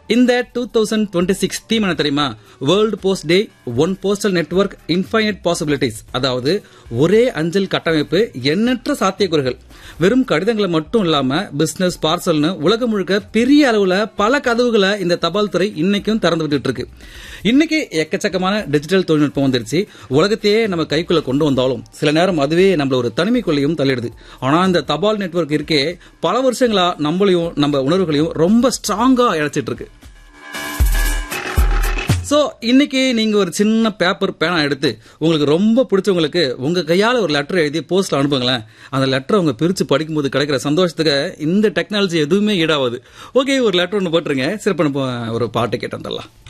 இந்த two thousand twenty six theme என்ன தெரியுமா world post day one postal network infinite possibilities அதாவது ஒரே அஞ்சல் கட்டமைப்பு எண்ணற்ற சாத்தியக்கூறுகள் வெறும் கடிதங்களை மட்டும் இல்லாம பிசினஸ் பார்சல்னு உலகம் முழுக்க பெரிய அளவுல பல கதவுகளை இந்த தபால் துறை இன்னைக்கும் திறந்து விட்டுட்டு இருக்கு இன்னைக்கு எக்கச்சக்கமான டிஜிட்டல் தொழில்நுட்பம் வந்துருச்சு உலகத்தையே நம்ம கைக்குள்ள கொண்டு வந்தாலும் சில நேரம் அதுவே நம்மள ஒரு தனிமைக்குள்ளேயும் தள்ளிடுது ஆனா இந்த தபால் நெட்வொர்க் இருக்கே பல வருஷங்களா நம்மளையும் நம்ம உணர்வுகளையும் ரொம்ப ஸ்ட்ராங்கா இழைச்சிட்டு இருக்கு சோ இன்னைக்கு நீங்க ஒரு சின்ன பேப்பர் பேனா எடுத்து உங்களுக்கு ரொம்ப பிடிச்சவங்களுக்கு உங்க கையால ஒரு லெட்டர் எழுதி போஸ்ட்ல அனுப்புங்களேன் அந்த லெட்டரை அவங்க பிரிச்சு படிக்கும்போது கிடைக்கிற சந்தோஷத்துக்கு இந்த டெக்னாலஜி எதுவுமே ஈடாகாது ஓகே ஒரு லெட்டர் ஒன்று போட்டுருங்க சிறப்பு ஒரு பாட்டு கேட்டு வந்துடலாம்